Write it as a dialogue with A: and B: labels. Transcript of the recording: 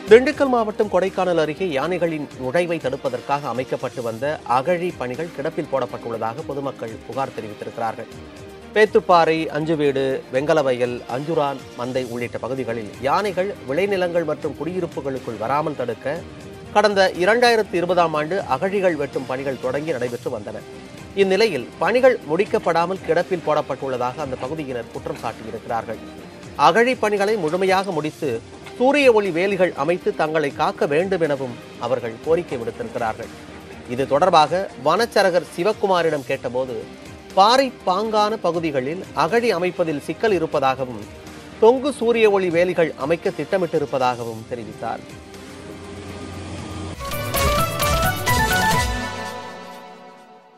A: திண்டுக்கல் மாவட்டம் கொடைக்கானல் அருகே யானைகளின் நுழைவை தடுப்பதற்காக அமைக்கப்பட்டு வந்த அகழி பணிகள் கிடப்பில் போடப்பட்டுள்ளதாக பொதுமக்கள் புகார் தெரிவித்திருக்கிறார்கள் பேத்துப்பாறை அஞ்சுவீடு வெங்கலவயல் அஞ்சுரான் மந்தை உள்ளிட்ட பகுதிகளில் யானைகள் விளைநிலங்கள் மற்றும் குடியிருப்புகளுக்குள் வராமல் தடுக்க கடந்த இரண்டாயிரத்தி இருபதாம் ஆண்டு அகழிகள் வெட்டும் பணிகள் தொடங்கி நடைபெற்று வந்தன இந்நிலையில் பணிகள் முடிக்கப்படாமல் கிடப்பில் போடப்பட்டுள்ளதாக அந்த பகுதியினர் குற்றம் சாட்டியிருக்கிறார்கள் அகழி பணிகளை முழுமையாக முடித்து சூரிய ஒளி வேலிகள் அமைத்து தங்களை காக்க வேண்டும் எனவும் அவர்கள் கோரிக்கை விடுத்திருக்கிறார்கள் இது தொடர்பாக வனச்சரகர் சிவக்குமாரிடம் கேட்டபோது பாறை பாங்கான பகுதிகளில் அகழி அமைப்பதில் சிக்கல் இருப்பதாகவும் தொங்கு சூரிய ஒளி வேலிகள் அமைக்க திட்டமிட்டிருப்பதாகவும் தெரிவித்தார்